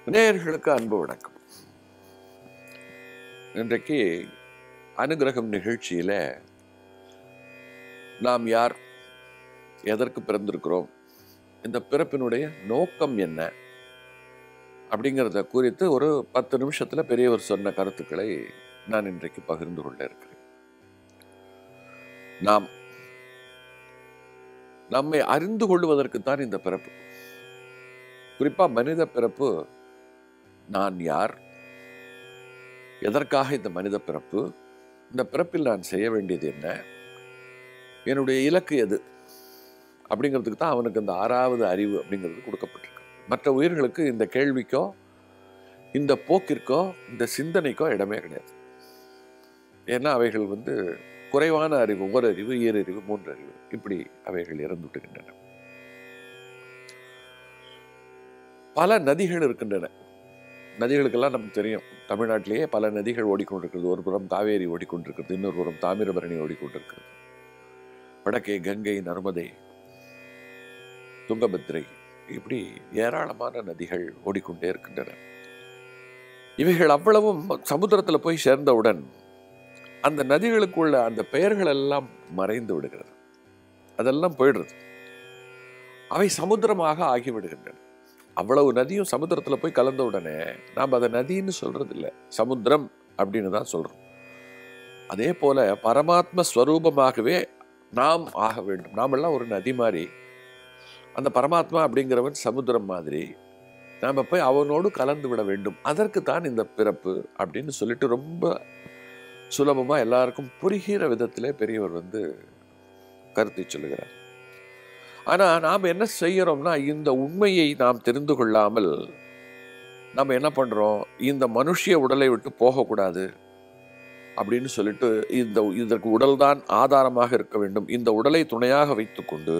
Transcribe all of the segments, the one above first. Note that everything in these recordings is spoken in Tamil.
நேயர்களுக்கு அன்பு வணக்கம் இன்றைக்கு அனுகிரகம் நிகழ்ச்சியில நாம் யார் எதற்கு பிறந்திருக்கிறோம் இந்த பிறப்பினுடைய நோக்கம் என்ன அப்படிங்கிறத குறித்து ஒரு பத்து நிமிஷத்துல பெரியவர் சொன்ன கருத்துக்களை நான் இன்றைக்கு பகிர்ந்து கொள்ள இருக்கிறேன் நாம் நம்மை அறிந்து கொள்வதற்குத்தான் இந்த பிறப்பு குறிப்பா மனித பிறப்பு நான் யார் எதற்காக இந்த மனித பிறப்பு இந்த பிறப்பில் நான் செய்ய வேண்டியது என்ன என்னுடைய இலக்கு எது அப்படிங்கிறதுக்கு தான் அவனுக்கு அந்த ஆறாவது அறிவு அப்படிங்கிறது கொடுக்கப்பட்டிருக்கு மற்ற உயிர்களுக்கு இந்த கேள்விக்கோ இந்த போக்கிற்கோ இந்த சிந்தனைக்கோ இடமே கிடையாது ஏன்னா அவைகள் வந்து குறைவான அறிவு ஒரு அறிவு ஈரறிவு மூன்று அறிவு இப்படி அவைகள் இறந்து விட்டுகின்றன பல நதிகள் இருக்கின்றன நதிகளுக்கெல்லாம் நமக்கு தெரியும் தமிழ்நாட்டிலேயே பல நதிகள் ஓடிக்கொண்டிருக்கிறது ஒரு புறம் காவேரி ஓடிக்கொண்டிருக்கிறது இன்னொரு புறம் தாமிரபரணி ஓடிக்கொண்டிருக்கிறது வடக்கே கங்கை நர்மதை துங்கபத்ரை இப்படி ஏராளமான நதிகள் ஓடிக்கொண்டே இருக்கின்றன இவைகள் அவ்வளவும் சமுத்திரத்தில் போய் சேர்ந்தவுடன் அந்த நதிகளுக்குள்ள அந்த பெயர்கள் எல்லாம் மறைந்து விடுகிறது அதெல்லாம் போயிடுறது அவை சமுத்திரமாக ஆகிவிடுகின்றன அவ்வளவு நதியும் சமுத்திரத்தில் போய் கலந்த உடனே நாம் அதை நதின்னு சொல்றது இல்லை சமுத்திரம் அப்படின்னு தான் சொல்றோம் அதே போல பரமாத்ம ஸ்வரூபமாகவே நாம் ஆக வேண்டும் நாமெல்லாம் ஒரு நதி மாதிரி அந்த பரமாத்மா அப்படிங்கிறவன் சமுத்திரம் மாதிரி நாம் போய் அவனோடு கலந்து விட வேண்டும் அதற்கு தான் இந்த பிறப்பு அப்படின்னு சொல்லிட்டு ரொம்ப சுலபமாக எல்லாருக்கும் புரிகிற விதத்திலே பெரியவர் வந்து கருத்தை சொல்லுகிறார் ஆனால் நாம் என்ன செய்கிறோம்னா இந்த உண்மையை நாம் தெரிந்து கொள்ளாமல் நம்ம என்ன பண்ணுறோம் இந்த மனுஷிய உடலை விட்டு போகக்கூடாது அப்படின்னு சொல்லிட்டு இந்த இதற்கு உடல் தான் ஆதாரமாக இருக்க வேண்டும் இந்த உடலை துணையாக வைத்துக்கொண்டு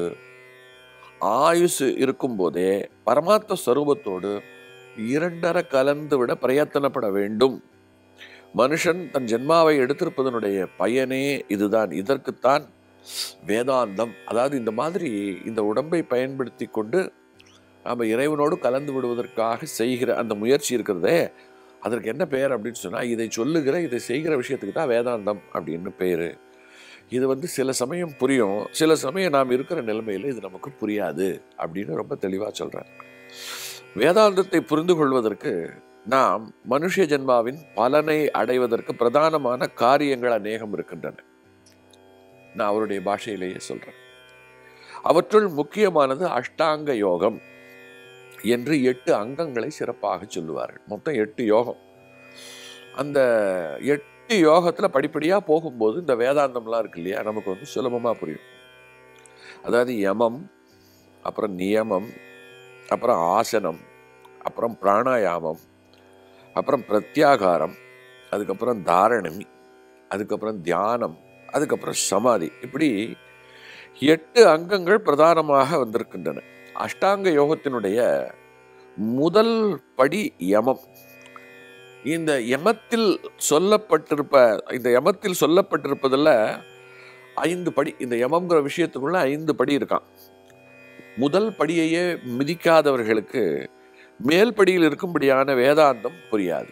ஆயுசு இருக்கும்போதே பரமாத்ம ஸ்வரூபத்தோடு இரண்டர கலந்து விட பிரயத்தனப்பட வேண்டும் மனுஷன் தன் ஜென்மாவை எடுத்திருப்பதனுடைய பயனே இதுதான் இதற்குத்தான் வேதாந்தம் அதாவது இந்த மாதிரி இந்த உடம்பை பயன்படுத்தி கொண்டு நாம் இறைவனோடு கலந்து விடுவதற்காக செய்கிற அந்த முயற்சி இருக்கிறதே அதற்கு என்ன பெயர் அப்படின்னு சொன்னால் இதை சொல்லுகிற இதை செய்கிற விஷயத்துக்கு தான் வேதாந்தம் அப்படின்னு பேர் இது வந்து சில சமயம் புரியும் சில சமயம் நாம் இருக்கிற நிலைமையில் இது நமக்கு புரியாது அப்படின்னு ரொம்ப தெளிவாக சொல்கிறேன் வேதாந்தத்தை புரிந்து கொள்வதற்கு நாம் மனுஷ ஜென்மாவின் பலனை அடைவதற்கு பிரதானமான காரியங்கள் அநேகம் இருக்கின்றன நான் அவருடைய பாஷையிலேயே சொல்றேன் அவற்றுள் முக்கியமானது அஷ்டாங்க யோகம் என்று எட்டு அங்கங்களை சிறப்பாக சொல்லுவார்கள் மொத்தம் எட்டு யோகம் அந்த எட்டு யோகத்தில் படிப்படியாக போகும்போது இந்த வேதாந்தம்லாம் இருக்கு இல்லையா நமக்கு வந்து சுலபமாக புரியும் அதாவது யமம் அப்புறம் நியமம் அப்புறம் ஆசனம் அப்புறம் பிராணாயாமம் அப்புறம் பிரத்யாகாரம் அதுக்கப்புறம் தாரணம் அதுக்கப்புறம் தியானம் அதுக்கப்புறம் சமாதி இப்படி எட்டு அங்கங்கள் பிரதானமாக வந்திருக்கின்றன அஷ்டாங்க யோகத்தினுடைய முதல் படி யமம் இந்த யமத்தில் சொல்லப்பட்டிருப்ப இந்த யமத்தில் சொல்லப்பட்டிருப்பதில் ஐந்து படி இந்த யமங்கிற விஷயத்துக்குள்ள ஐந்து படி இருக்கான் முதல் படியையே மிதிக்காதவர்களுக்கு மேல் படியில் இருக்கும்படியான வேதாந்தம் புரியாது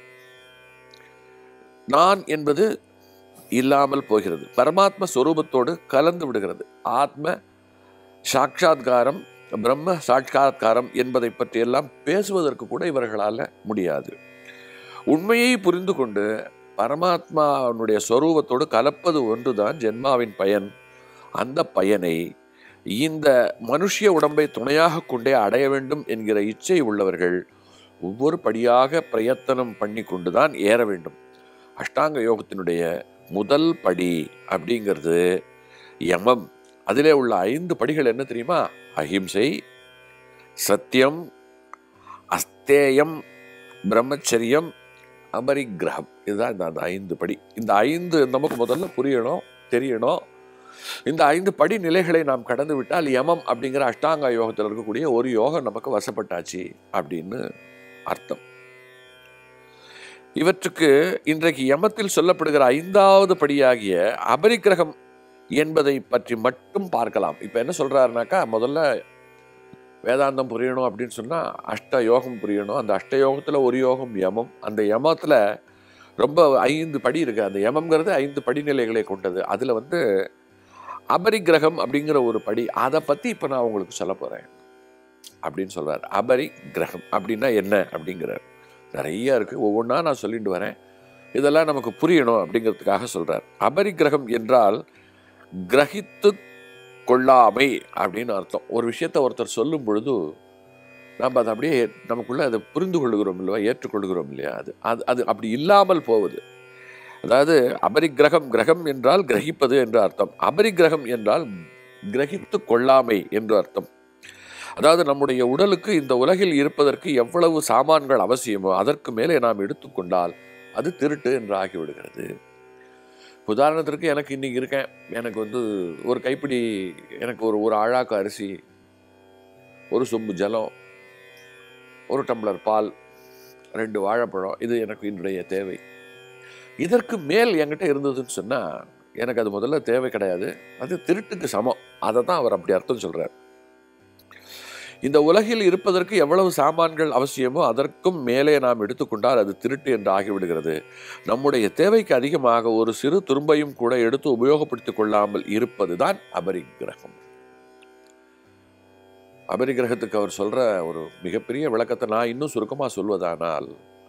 நான் என்பது இல்லாமல் போகிறது பரமாத்ம ஸ்வரூபத்தோடு கலந்து விடுகிறது ஆத்ம சாட்சாத்காரம் பிரம்ம சாட்சாத்காரம் என்பதை பற்றியெல்லாம் பேசுவதற்கு கூட இவர்களால் முடியாது உண்மையை புரிந்து கொண்டு பரமாத்மாவுடைய ஸ்வரூபத்தோடு கலப்பது ஒன்றுதான் ஜென்மாவின் பயன் அந்த பயனை இந்த மனுஷிய உடம்பை துணையாக கொண்டே அடைய வேண்டும் என்கிற இச்சை உள்ளவர்கள் ஒவ்வொரு படியாக பிரயத்தனம் பண்ணி கொண்டுதான் ஏற வேண்டும் அஷ்டாங்க யோகத்தினுடைய முதல் படி அப்படிங்கிறது யமம் அதிலே உள்ள ஐந்து படிகள் என்ன தெரியுமா அஹிம்சை சத்தியம் அஸ்தேயம் பிரம்மச்சரியம் அபரிக்கிரகம் இதுதான் இந்த அந்த ஐந்து படி இந்த ஐந்து நமக்கு முதல்ல புரியணும் தெரியணும் இந்த ஐந்து படி நிலைகளை நாம் கடந்து விட்டால் யமம் அப்படிங்கிற அஷ்டாங்க யோகத்தில் இருக்கக்கூடிய ஒரு யோகம் நமக்கு வசப்பட்டாச்சு அப்படின்னு அர்த்தம் இவற்றுக்கு இன்றைக்கு யமத்தில் சொல்லப்படுகிற ஐந்தாவது படியாகிய அபரிக்கிரகம் என்பதை பற்றி மட்டும் பார்க்கலாம் இப்போ என்ன சொல்றாருனாக்கா முதல்ல வேதாந்தம் புரியணும் அப்படின்னு சொன்னால் அஷ்ட யோகம் புரியணும் அந்த அஷ்ட யோகத்தில் ஒரு யோகம் யமம் அந்த யமத்தில் ரொம்ப ஐந்து படி இருக்குது அந்த யமம்ங்கிறது ஐந்து படிநிலைகளை கொண்டது அதில் வந்து அபரிக்கிரகம் அப்படிங்கிற ஒரு படி அதை பற்றி இப்போ நான் உங்களுக்கு சொல்ல போகிறேன் அப்படின்னு சொல்கிறார் அபரி கிரகம் அப்படின்னா என்ன அப்படிங்கிறார் நிறைய இருக்குது ஒவ்வொன்றா நான் சொல்லிட்டு வரேன் இதெல்லாம் நமக்கு புரியணும் அப்படிங்கிறதுக்காக சொல்கிறார் அபரிக்கிரகம் என்றால் கிரகித்து கொள்ளாமை அப்படின்னு அர்த்தம் ஒரு விஷயத்தை ஒருத்தர் சொல்லும் பொழுது நம்ம அதை அப்படியே நமக்குள்ள அதை புரிந்து கொள்கிறோம் இல்லையா ஏற்றுக்கொள்கிறோம் இல்லையா அது அது அது அப்படி இல்லாமல் போவது அதாவது அபரிக்கிரகம் கிரகம் என்றால் கிரகிப்பது என்று அர்த்தம் அபரிக்கிரகம் என்றால் கிரகித்து கொள்ளாமை என்று அர்த்தம் அதாவது நம்முடைய உடலுக்கு இந்த உலகில் இருப்பதற்கு எவ்வளவு சாமான்கள் அவசியமோ அதற்கு மேலே நாம் எடுத்துக்கொண்டால் அது திருட்டு என்று ஆகிவிடுகிறது உதாரணத்திற்கு எனக்கு இன்னைக்கு இருக்கேன் எனக்கு வந்து ஒரு கைப்பிடி எனக்கு ஒரு ஒரு ஆழாக்கு அரிசி ஒரு சொம்பு ஜலம் ஒரு டம்ளர் பால் ரெண்டு வாழைப்பழம் இது எனக்கு இன்றைய தேவை இதற்கு மேல் என்கிட்ட இருந்ததுன்னு சொன்னால் எனக்கு அது முதல்ல தேவை கிடையாது அது திருட்டுக்கு சமம் அதை தான் அவர் அப்படி அர்த்தம் சொல்கிறார் இந்த உலகில் இருப்பதற்கு எவ்வளவு சாமான்கள் அவசியமோ அதற்கும் மேலே நாம் எடுத்துக்கொண்டால் அது திருட்டு என்று ஆகிவிடுகிறது நம்முடைய தேவைக்கு அதிகமாக ஒரு சிறு துரும்பையும் கூட எடுத்து உபயோகப்படுத்திக் கொள்ளாமல் இருப்பதுதான் அபரிக்கிரகம் அபரிக்கிரகத்துக்கு அவர் சொல்ற ஒரு மிகப்பெரிய விளக்கத்தை நான் இன்னும் சுருக்கமாக சொல்வதானால்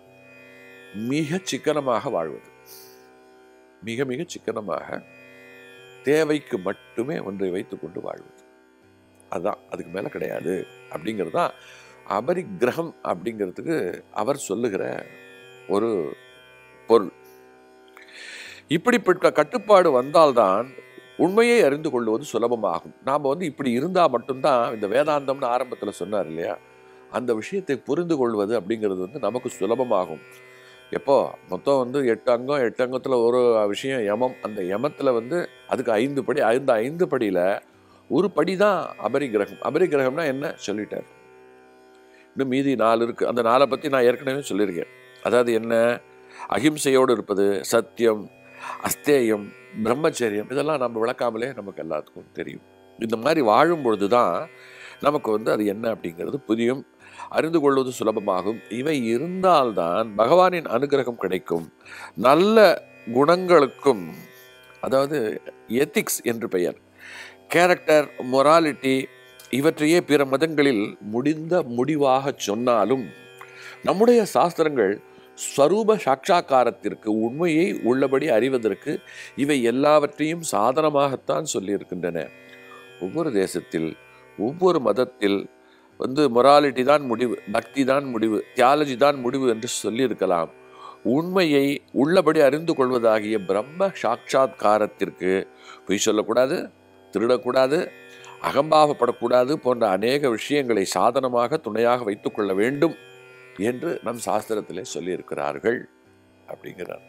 மிக சிக்கனமாக வாழ்வது மிக மிக சிக்கனமாக தேவைக்கு மட்டுமே ஒன்றை வைத்துக்கொண்டு வாழ்வது அதுதான் அதுக்கு மேலே கிடையாது அப்படிங்கிறது தான் அபரிக்கிரகம் அப்படிங்கிறதுக்கு அவர் சொல்லுகிற ஒரு பொருள் இப்படிப்பட்ட கட்டுப்பாடு வந்தால்தான் உண்மையை அறிந்து கொள்வது சுலபமாகும் நாம் வந்து இப்படி இருந்தால் மட்டும்தான் இந்த வேதாந்தம்னு ஆரம்பத்தில் சொன்னார் இல்லையா அந்த விஷயத்தை புரிந்து கொள்வது அப்படிங்கிறது வந்து நமக்கு சுலபமாகும் எப்போ மொத்தம் வந்து எட்டு அங்கம் எட்டு அங்கத்தில் ஒரு விஷயம் யமம் அந்த யமத்தில் வந்து அதுக்கு ஐந்து படி ஐந்து ஐந்து படியில் ஒரு படி தான் அபரிக்கிரகம் அபரிக்கிரகம்னா என்ன சொல்லிட்டார் இன்னும் மீதி நாலு இருக்குது அந்த நாலை பற்றி நான் ஏற்கனவே சொல்லியிருக்கேன் அதாவது என்ன அகிம்சையோடு இருப்பது சத்தியம் அஸ்தேயம் பிரம்மச்சரியம் இதெல்லாம் நம்ம விளக்காமலே நமக்கு எல்லாத்துக்கும் தெரியும் இந்த மாதிரி வாழும் பொழுது தான் நமக்கு வந்து அது என்ன அப்படிங்கிறது புரியும் அறிந்து கொள்வது சுலபமாகும் இவை இருந்தால்தான் பகவானின் அனுகிரகம் கிடைக்கும் நல்ல குணங்களுக்கும் அதாவது எத்திக்ஸ் என்று பெயர் கேரக்டர் மொராலிட்டி இவற்றையே பிற மதங்களில் முடிந்த முடிவாக சொன்னாலும் நம்முடைய சாஸ்திரங்கள் ஸ்வரூப சாட்சாக்காரத்திற்கு உண்மையை உள்ளபடி அறிவதற்கு இவை எல்லாவற்றையும் சாதனமாகத்தான் சொல்லியிருக்கின்றன ஒவ்வொரு தேசத்தில் ஒவ்வொரு மதத்தில் வந்து மொராலிட்டி தான் முடிவு பக்தி தான் முடிவு தியாலஜி தான் முடிவு என்று சொல்லியிருக்கலாம் உண்மையை உள்ளபடி அறிந்து கொள்வதாகிய பிரம்ம சாட்சாத்காரத்திற்கு பொய் சொல்லக்கூடாது திருடக்கூடாது அகம்பாவப்படக்கூடாது போன்ற அநேக விஷயங்களை சாதனமாக துணையாக வைத்துக்கொள்ள வேண்டும் என்று நம் சாஸ்திரத்திலே சொல்லியிருக்கிறார்கள் அப்படிங்கிறார்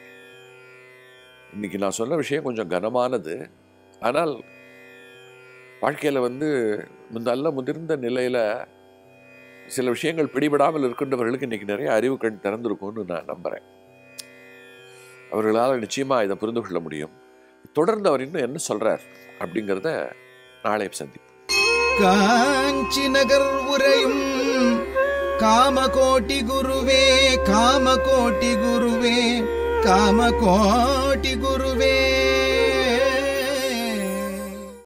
இன்னைக்கு நான் சொன்ன விஷயம் கொஞ்சம் கனமானது ஆனால் வாழ்க்கையில் வந்து நல்ல முதிர்ந்த நிலையில் சில விஷயங்கள் பிடிபடாமல் இருக்கின்றவர்களுக்கு இன்னைக்கு நிறைய அறிவு கண் திறந்திருக்கும்னு நான் நம்புகிறேன் அவர்களால் நிச்சயமாக இதை புரிந்து கொள்ள முடியும் தொடர்ந்து அவர் இன்னும் என்ன சொல்றார் அப்படிங்கிறத நாளை சந்திப்போம் காஞ்சி நகர் உரையும் காமகோட்டி குருவே காமகோட்டி குருவே காமகோட்டி குருவே